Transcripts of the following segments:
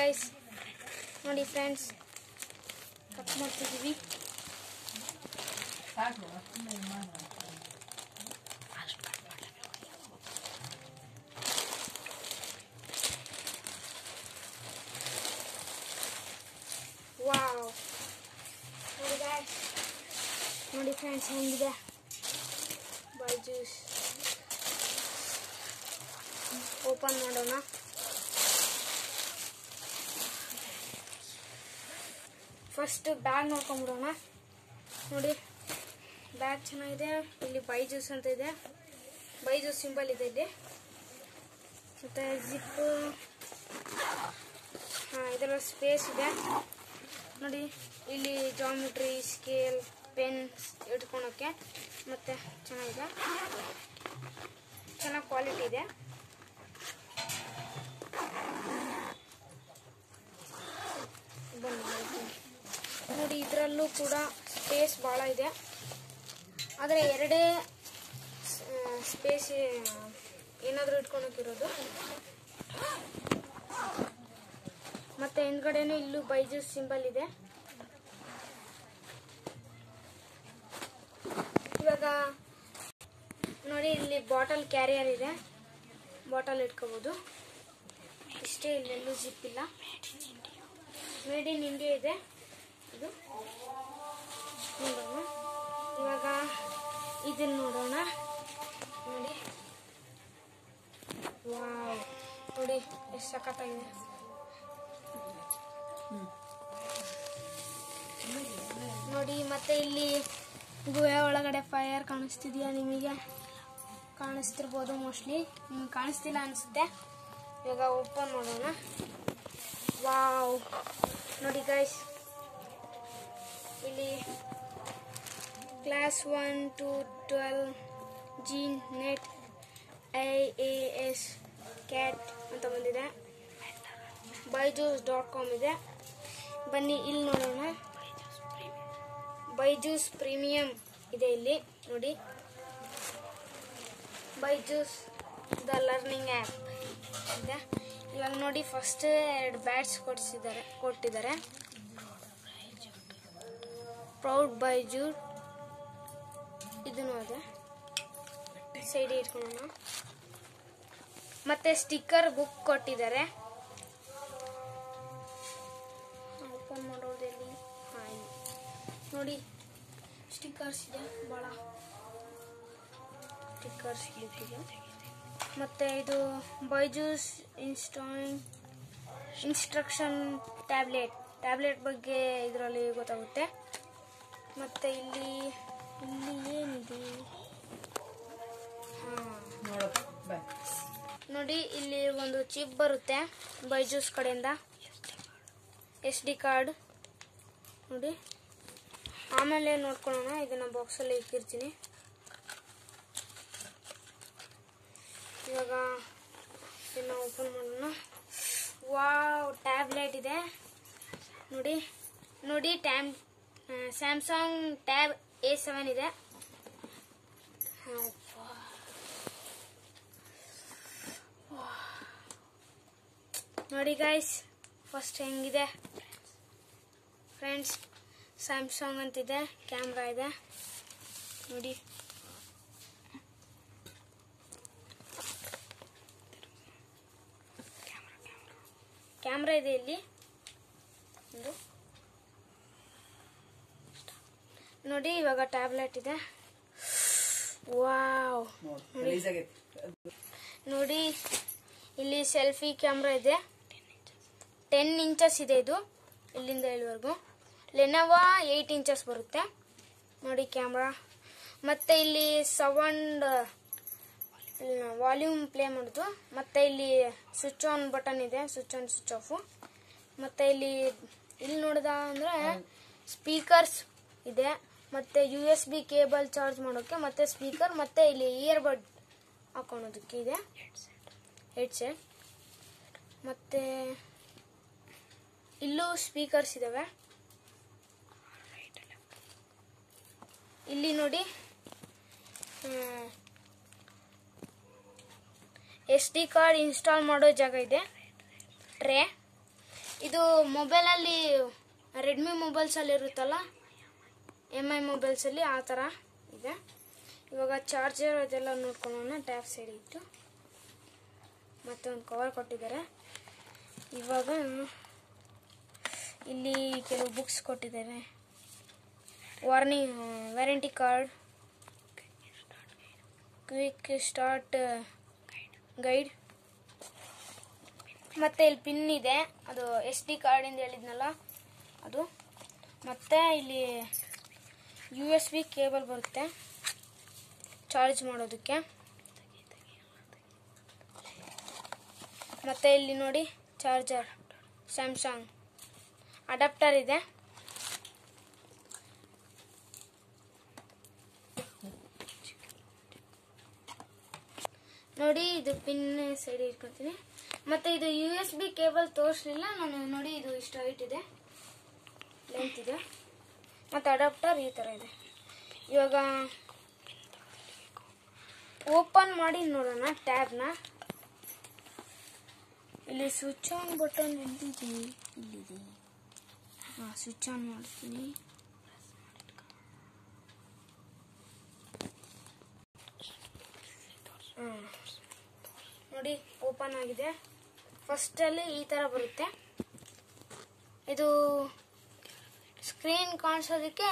Guys ನೋಡಿ friends cut ಮಾಡ್ತಿದ್ದೀವಿ wow ನೋಡಿ guys. ನೋಡಿ ಫ್ರೆಂಡ್ಸ್ ಹೆಂಗಿದೆ ಬಾಯ್ ಜ್ಯೂಸ್ ಓಪನ್ ಮಾಡೋಣ ಫಸ್ಟ್ ಬ್ಯಾಗ್ ನೋಡ್ಕೊಂಬಿಡೋಣ ನೋಡಿ ಬ್ಯಾಗ್ ಚೆನ್ನಾಗಿದೆ ಇಲ್ಲಿ ಬೈ ಜ್ಯೂಸ್ ಅಂತ ಇದೆ ಬೈ ಜ್ಯೂಸ್ ಸಿಂಬಲ್ ಇದೆ ಇಲ್ಲಿ ಮತ್ತು ಜಿಪ್ ಹಾಂ ಇದರ ಸ್ಪೇಸ್ ಇದೆ ನೋಡಿ ಇಲ್ಲಿ ಜಾಮಿಟ್ರಿ ಸ್ಕೇಲ್ ಪೆನ್ಸ್ ಇಟ್ಕೊಳಕ್ಕೆ ಮತ್ತು ಚೆನ್ನಾಗಿದೆ ಚೆನ್ನಾಗಿ ಕ್ವಾಲಿಟಿ ಇದೆ ಬನ್ನಿ ನೋಡ್ತೀನಿ. ನೋಡಿ ಇದರಲ್ಲೂ ಕೂಡ ಸ್ಪೇಸ್ ಭಾಳ ಇದೆ ಆದರೆ ಎರಡೇ ಸ್ಪೇಸ್ ಏನಾದರೂ ಇಟ್ಕೊಳಕ್ಕಿರೋದು ಮತ್ತೆ ಹಿಂದ್ಗಡೆನೂ ಇಲ್ಲೂ ಬೈಜೂಸ್ ಸಿಂಬಲ್ ಇದೆ ಇವಾಗ ನೋಡಿ ಇಲ್ಲಿ ಬಾಟಲ್ ಕ್ಯಾರಿಯರ್ ಇದೆ ಬಾಟಲ್ ಇಟ್ಕೋಬೋದು ಇಷ್ಟೇ ಇಲ್ಲೆಲ್ಲೂ ಜಿಪ್ ಇಲ್ಲ ಮೇಡ್ ಇನ್ ಇಂಡಿಯಾ ಇದೆ ಇದು ನೋಡೋಣ ಇವಾಗ ಇದನ್ನ ನೋಡೋಣ ನೋಡಿ ವಾವ್ ನೋಡಿ ಎಷ್ಟು ಸಖತ್ತಾಗಿದೆ ನೋಡಿ ಮತ್ತೆ ಇಲ್ಲಿ ಗುಹೆ ಒಳಗಡೆ ಫೈರ್ ಕಾಣಿಸ್ತಿದ್ಯಾ ನಿಮಗೆ ಕಾಣಿಸ್ತಿರ್ಬೋದು ಮೋಸ್ಟ್ಲಿ ನಿಮ್ಗೆ ಕಾಣಿಸ್ತಿಲ್ಲ ಅನಿಸುತ್ತೆ ಇವಾಗ ಓಪನ್ ಮಾಡೋಣ ವಾವ್ ನೋಡಿ ಗೈಸ್ ಇಲ್ಲಿ class one two twelve JEE NEET I A S CAT ಅಂತ ಬಂದಿದೆ ಬೈಜೂಸ್ ಡಾಟ್ ಕಾಮ್ ಇದೆ ಬನ್ನಿ ಇಲ್ಲಿ ನೋಡೋಣ ಬೈಜೂಸ್ ಪ್ರೀಮಿಯಂ ಇದೆ ಇಲ್ಲಿ ನೋಡಿ ಬೈಜೂಸ್ ದ ಲರ್ನಿಂಗ್ ಆ್ಯಪ್ ಇದೆ ಇವಾಗ ನೋಡಿ ಫಸ್ಟ್ ಎರಡು ಬ್ಯಾಟ್ಸ್ ಕೊಡಿಸಿದ್ದಾರೆ ಕೊಟ್ಟಿದ್ದಾರೆ ಪ್ರೌಡ್ ಬೈಜೂ ಇದನ್ನು ಅದೇ ಸೈಡ್ ಇಟ್ಕೊಳ್ಳೋಣ ಮತ್ತೆ ಸ್ಟಿಕ್ಕರ್ ಬುಕ್ ಕೊಟ್ಟಿದ್ದಾರೆ ಓಪನ್ ಮಾಡೋದೆಲ್ಲಿ ಹಾಂ ಇಲ್ಲಿ ನೋಡಿ ಸ್ಟಿಕ್ಕರ್ಸ್ ಇದೆ ಭಾಳ ಸ್ಟಿಕ್ಕರ್ಸ್ ಬುಕ್ ಇದೆ ಮತ್ತು ಇದು ಬೈಜೂಸ್ ಇನ್ಸ್ಟಾಯಿಂಗ್ ಇನ್ಸ್ಟ್ರಕ್ಷನ್ ಟ್ಯಾಬ್ಲೆಟ್ ಟ್ಯಾಬ್ಲೆಟ್ ಬಗ್ಗೆ ಇದರಲ್ಲಿ ಗೊತ್ತಾಗುತ್ತೆ ಮತ್ತು ಇಲ್ಲಿ ಇಲ್ಲಿ ಏನಿದೆ ಹಾಂ ನೋಡಿ ಇಲ್ಲಿ ಒಂದು ಚಿಪ್ ಬರುತ್ತೆ ಬೈಜೂಸ್ ಕಡೆಯಿಂದ ಎಸ್ ಡಿ ಕಾರ್ಡ್ ನೋಡಿ ಆಮೇಲೆ ನೋಡ್ಕೊಳ್ಳೋಣ ಇದನ್ನ ಬಾಕ್ಸಲ್ಲಿ ಇಕ್ಕಿರ್ತೀನಿ ಇವಾಗ ಇದನ್ನ ಓಪನ್ ಮಾಡೋಣ ವಾವ್ ಟ್ಯಾಬ್ಲೆಟ್ ಇದೆ ನೋಡಿ ನೋಡಿ ಟ್ಯಾಮ್ ಸ್ಯಾಮ್ಸಂಗ್ ಟ್ಯಾಬ್ ಎ ಸೆವೆನ್ ಇದೆ ನೋಡಿ ಗೈಸ್ ಫಸ್ಟ್ ಹೆಂಗಿದೆ ಫ್ರೆಂಡ್ಸ್ ಸ್ಯಾಮ್ಸಂಗ್ ಅಂತಿದೆ ಕ್ಯಾಮ್ರಾ ಇದೆ ನೋಡಿ ಕ್ಯಾಮ್ರಾ ಇದೆ ಇಲ್ಲಿ ಒಂದು ನೋಡಿ ಇವಾಗ ಟ್ಯಾಬ್ಲೆಟ್ ಇದೆ ವಾವ್ ನೋಡಿ ಇಲ್ಲಿ ಸೆಲ್ಫಿ ಕ್ಯಾಮ್ರಾ ಇದೆ ಟೆನ್ ಇಂಚಸ್ ಇದೆ ಇದು ಇಲ್ಲಿಂದ ಇಲ್ಲಿವರೆಗೂ ಲೆನೋವಾ ಏಯ್ಟ್ ಇಂಚಸ್ ಬರುತ್ತೆ ನೋಡಿ ಕ್ಯಾಮ್ರಾ ಮತ್ತೆ ಇಲ್ಲಿ ಸೌಂಡ್ ವಾಲ್ಯೂಮ್ ಪ್ಲೇ ಮಾಡೋದು ಮತ್ತೆ ಇಲ್ಲಿ ಸ್ವಿಚ್ ಆನ್ ಬಟನ್ ಇದೆ ಸ್ವಿಚ್ ಆನ್ ಸ್ವಿಚ್ ಆಫು ಮತ್ತೆ ಇಲ್ಲಿ ಇಲ್ಲಿ ನೋಡಿದ ಅಂದ್ರೆ ಸ್ಪೀಕರ್ಸ್ ಇದೆ ಮತ್ತೆ U S B cable charge ಮಾಡೋಕೆ ಮತ್ತೆ ಸ್ಪೀಕರ್ ಮತ್ತೆ ಇಲ್ಲಿ ಇಯರ್ಬಡ್ ಹಾಕೊಳೋದಕ್ಕೆ ಇದೆ ಹೆಡ್ಸೆಟ್ ಮತ್ತೆ ಇಲ್ಲೂ ಸ್ಪೀಕರ್ಸ್ ಇದಾವೆ ಇಲ್ಲಿ ನೋಡಿ ಎಸ್ ಡಿ ಕಾರ್ಡ್ ಇನ್ಸ್ಟಾಲ್ ಮಾಡೋ ಜಾಗ ಇದೆ ಟ್ರೇ ಇದು ಮೊಬೈಲಲ್ಲಿ ರೆಡ್ಮಿ ಮೊಬೈಲ್ಸಲ್ಲಿ ಇರುತ್ತಲ್ಲ ಎಮ್ ಐ ಮೊಬೈಲ್ಸಲ್ಲಿ ಆ ಥರ ಇದೆ ಇವಾಗ ಚಾರ್ಜರ್ ಅದೆಲ್ಲ ನೋಡ್ಕೊಳ್ಳೋಣ ಟ್ಯಾಪ್ ಸೈಡ್ ಇಟ್ಟು ಮತ್ತೆ ಒಂದು ಕವರ್ ಕೊಟ್ಟಿದ್ದಾರೆ ಇವಾಗ ಇಲ್ಲಿ ಕೆಲವು ಬುಕ್ಸ್ ಕೊಟ್ಟಿದ್ದಾರೆ warning warranty card quick start guide ಮತ್ತೆ ಇಲ್ಲಿ ಪಿನ್ ಇದೆ ಅದು ಎಸ್ ಡಿ ಕಾರ್ಡಿಂದ ಹೇಳಿದ್ನಲ್ಲ ಅದು ಮತ್ತೆ ಇಲ್ಲಿ ಯು ಎಸ್ ಬಿ ಕೇಬಲ್ ಬರುತ್ತೆ ಚಾರ್ಜ್ ಮಾಡೋದಕ್ಕೆ ಮತ್ತೆ ಇಲ್ಲಿ ನೋಡಿ ಚಾರ್ಜರ್ ಸ್ಯಾಮ್ಸಂಗ್ ಅಡಾಪ್ಟರ್ ಇದೆ ನೋಡಿ ಇದು ಪಿನ್ ಸೈಡ್ ಇಟ್ಕೊತೀನಿ ಮತ್ತೆ ಇದು ಯು ಎಸ್ ಬಿ ಕೇಬಲ್ ತೋರಿಸ್ಲಿಲ್ಲ ನಾನು ನೋಡಿ ಇದು ಇಷ್ಟು ಹೈಟ್ ಇದೆ ಲೆಂತ್ ಇದೆ ಮತ್ತು ಅಡಾಪ್ಟರ್ ಈ ಥರ ಇದೆ ಇವಾಗ ಓಪನ್ ಮಾಡಿ ನೋಡೋಣ ಟ್ಯಾಬ್ನ ಇಲ್ಲಿ ಸ್ವಿಚ್ ಆನ್ ಬಟನ್ ಎಲ್ಲಿದೆ ಇಲ್ಲಿದೆ ಹಾಂ ಸ್ವಿಚ್ ಆನ್ ಮಾಡ್ತೀನಿ ಹ್ಮ್. ನೋಡಿ ಓಪನ್ ಆಗಿದೆ ಫಸ್ಟಲ್ಲಿ ಈ ಥರ ಬರುತ್ತೆ ಇದು ಸ್ಕ್ರೀನ್ ಕಾಣಿಸೋದಕ್ಕೆ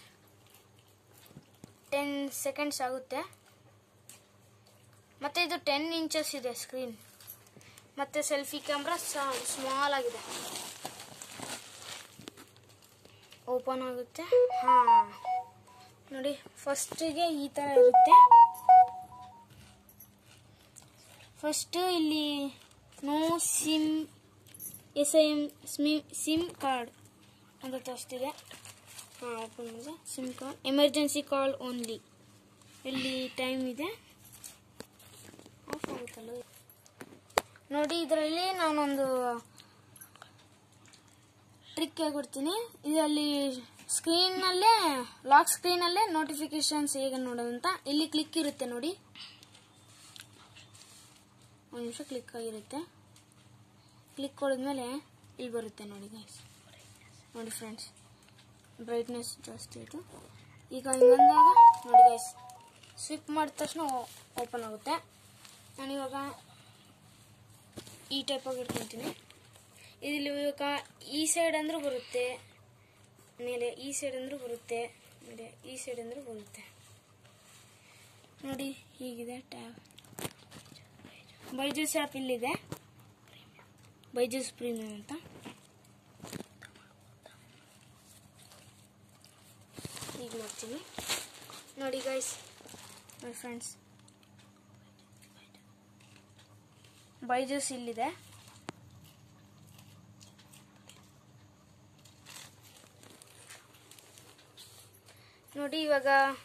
ಟೆನ್ ಸೆಕೆಂಡ್ಸ್ ಆಗುತ್ತೆ ಮತ್ತು ಇದು ಟೆನ್ ಇಂಚಸ್ ಇದೆ ಸ್ಕ್ರೀನ್ ಮತ್ತು ಸೆಲ್ಫಿ ಕ್ಯಾಮ್ರಾ ಸ್ಮಾಲ್ ಆಗಿದೆ ಓಪನ್ ಆಗುತ್ತೆ ಹಾಂ ನೋಡಿ ಫಸ್ಟಿಗೆ ಈ ಥರ ಇರುತ್ತೆ ಫಸ್ಟು ಇಲ್ಲಿ no sim S I M ಸ್ಮಿ ಸಿಮ್ ಕಾರ್ಡ್ ಅಂತ ತೋರಿಸ್ತಿದೆ ಹಾಂ ಓಪನ್ ಮಾಡಿದೆ sim card emergency call only ಇಲ್ಲಿ ಟೈಮ್ ಇದೆ ಆಫ್ ಆಗುತ್ತಲ್ಲ ನೋಡಿ ಇದರಲ್ಲಿ ನಾನೊಂದು ಟ್ರಿಕ್ ಹೇಳ್ಕೊಡ್ತೀನಿ ಇದರಲ್ಲಿ ಸ್ಕ್ರೀನಲ್ಲೇ ಲಾಕ್ ಸ್ಕ್ರೀನಲ್ಲೇ ನೋಟಿಫಿಕೇಶನ್ಸ್ ಹೇಗೆ ನೋಡೋದು ಅಂತ ಇಲ್ಲಿ ಕ್ಲಿಕ್ ಇರುತ್ತೆ ನೋಡಿ ಒಂದು ನಿಮಿಷ ಕ್ಲಿಕ್ ಆಗಿರುತ್ತೆ ಕ್ಲಿಕ್ ಕೊಡಿದ್ಮೇಲೆ ಇಲ್ಲಿ ಬರುತ್ತೆ ನೋಡಿ ಗೈಸ್ ನೋಡಿ ಫ್ರೆಂಡ್ಸ್ ಬ್ರೈಟ್ನೆಸ್ ಜಾಸ್ತಿ ಆಯಿತು ಈಗ ಹಿಂಗಂದಾಗ ನೋಡಿ ಗೈಸ್ ಸ್ವಿಪ್ ಮಾಡಿದ ತಕ್ಷಣ ಓಪನ್ ಆಗುತ್ತೆ ನಾನಿವಾಗ ಈ ಟೈಪಾಗಿ ಇಟ್ಕೊತೀನಿ ಇಲ್ಲಿ ಇವಾಗ ಈ ಸೈಡ್ ಅಂದ್ರೂ ಬರುತ್ತೆ ಮೇಲೆ ಈ ಸೈಡ್ ಅಂದ್ರೂ ಬರುತ್ತೆ ಮೇಲೆ ಈ ಸೈಡ್ ಅಂದ್ರೂ ಬರುತ್ತೆ ನೋಡಿ ಹೀಗಿದೆ ಟ್ಯಾಬ್ ಬೈಜೂಸ್ ಆ್ಯಪ್ ಇಲ್ಲಿದೆ ಬೈಜೂಸ್ ಪ್ರೀಮಿಯಂ ಅಂತ ಈಗ ಮಾಡ್ತೀನಿ ನೋಡಿ ಗೈಸ್ ಮೈ ಫ್ರೆಂಡ್ಸ್ ಬೈಜೂಸ್ ಇಲ್ಲಿದೆ ನೋಡಿ ಇವಾಗ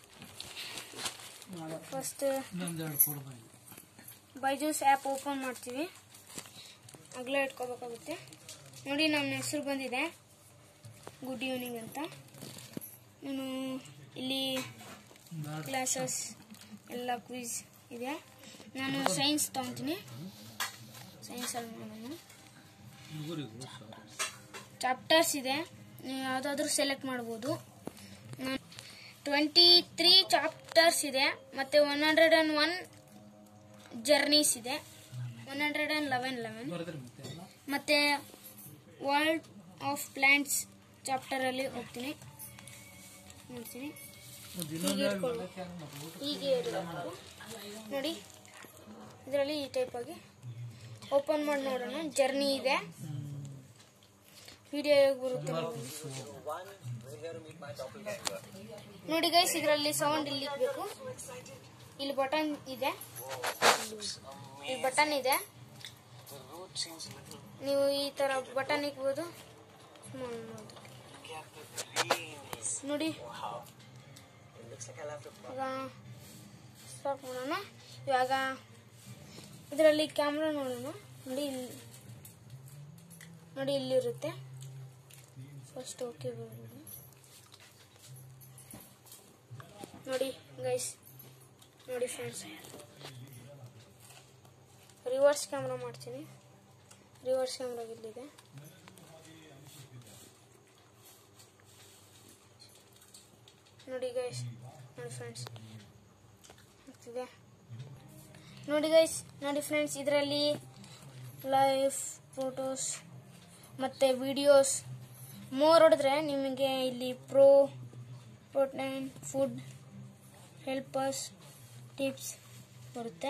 ಫಸ್ಟ್ ಇನ್ನೊಂದೆರಡು ಕೊಡ್ಬೋದು ಬೈಜೂಸ್ ಆ್ಯಪ್ ಓಪನ್ ಮಾಡ್ತೀವಿ ಅಗಲ ಇಟ್ಕೋಬೇಕಾಗುತ್ತೆ ನೋಡಿ ನನ್ನ ಹೆಸರು ಬಂದಿದೆ ಗುಡ್ ಈವ್ನಿಂಗ್ ಅಂತ ನಾನು ಇಲ್ಲಿ ಕ್ಲಾಸಸ್ ಎಲ್ಲ ಕ್ವಿಜ್ ಇದೆ ನಾನು ಸೈನ್ಸ್ ತೊಗೊತೀನಿ ಸೈನ್ಸಲ್ಲಿ ಮಾಡೋಣ ಹುಡುಗರಿಗೂ ಚಾಪ್ಟರ್ಸ್ ಇದೆ ನೀವು ಯಾವುದಾದ್ರೂ ಸೆಲೆಕ್ಟ್ ಮಾಡ್ಬೋದು ನಾನು ಟ್ವೆಂಟಿ ತ್ರೀ ಚಾಪ್ಟರ್ಸ್ ಇದೆ ಮತ್ತು one hundred and one journeys ಇದೆ one hundred and eleven eleven ಬರೆದ್ರೆ ಮತ್ತೆ ಅಲ್ಲ ಮತ್ತು ವರ್ಲ್ಡ್ ಆಫ್ ಪ್ಲ್ಯಾಂಟ್ಸ್ ಚಾಪ್ಟರಲ್ಲಿ ಹೋಗ್ತೀನಿ ನೋಡ್ತೀನಿ ಒಂದು ಹೀಗೆ ಇನ್ನೊಂದು ಇಟ್ಕೊಳ್ಳು. ಮತ್ತೆ ಊಟ ಹೀಗೆ ಇರಬೇಕು ನೋಡಿ ಇದರಲ್ಲಿ ಈ ಟೈಪಾಗಿ ಓಪನ್ ಮಾಡಿ ನೋಡೋಣ ಜರ್ನಿ ಇದೆ ವಿಡಿಯೋ ಹೇಗೆ ಬರುತ್ತೆ ನೋಡಿ. ನೋಡಿ ಗೈಸ್ ಇದರಲ್ಲಿ ಸೌಂಡ್ ಇಲ್ಲಿ ಇಕ್ಬೇಕು ಇಲ್ಲಿ ಬಟನ್ ಇದೆ ಇಲ್ಲಿ ಬಟನ್ ಇದೆ ನೀವು ಈ ತರ ಬಟನ್ ಇಕ್ಬೋದು ಸ್ಮಾಲ್ ಮಾಡೋದಕ್ಕೆ. ನೋಡಿ ಇವಾಗ ಸ್ಟಾಪ್ ಮಾಡೋಣ ಇವಾಗ ಇದರಲ್ಲಿ ಕ್ಯಾಮ್ರಾ ನೋಡೋಣ ನೋಡಿ ಇಲ್ಲಿ ನೋಡಿ ಇಲ್ಲಿರುತ್ತೆ ಫಸ್ಟ್ ಓಕೆ ಬರೋದು ನೋಡಿ ಗೈಸ್ ನೋಡಿ ಫ್ರೆಂಡ್ಸ್ ರಿವರ್ಸ್ ಕ್ಯಾಮ್ರಾ ಮಾಡ್ತೀನಿ ರಿವರ್ಸ್ ಕ್ಯಾಮ್ರಾ ಇಲ್ಲಿದೆ ನೋಡಿ ಗೈಸ್ ನೋಡಿ ಫ್ರೆಂಡ್ಸ್ ಇದೆ ನೋಡಿ ಗೈಸ್ ನೋಡಿ ಫ್ರೆಂಡ್ಸ್ ಇದರಲ್ಲಿ ಲೈವ್ ಫೋಟೋಸ್ ಮತ್ತು ವಿಡಿಯೋಸ್ ಮೋರ್ ಹೊಡೆದ್ರೆ ನಿಮಗೆ ಇಲ್ಲಿ pro protein food helpers tips ಬರುತ್ತೆ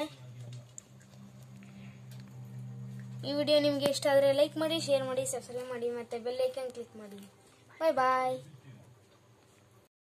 ಈ ವಿಡಿಯೋ ನಿಮಗೆ ಇಷ್ಟ ಆದರೆ ಲೈಕ್ ಮಾಡಿ ಶೇರ್ ಮಾಡಿ ಸಬ್ಸ್ಕ್ರೈಬ್ ಮಾಡಿ ಮತ್ತು ಬೆಲ್ ಐಕನ್ ಕ್ಲಿಕ್ ಮಾಡಿ ಬಾಯ್ ಬಾಯ್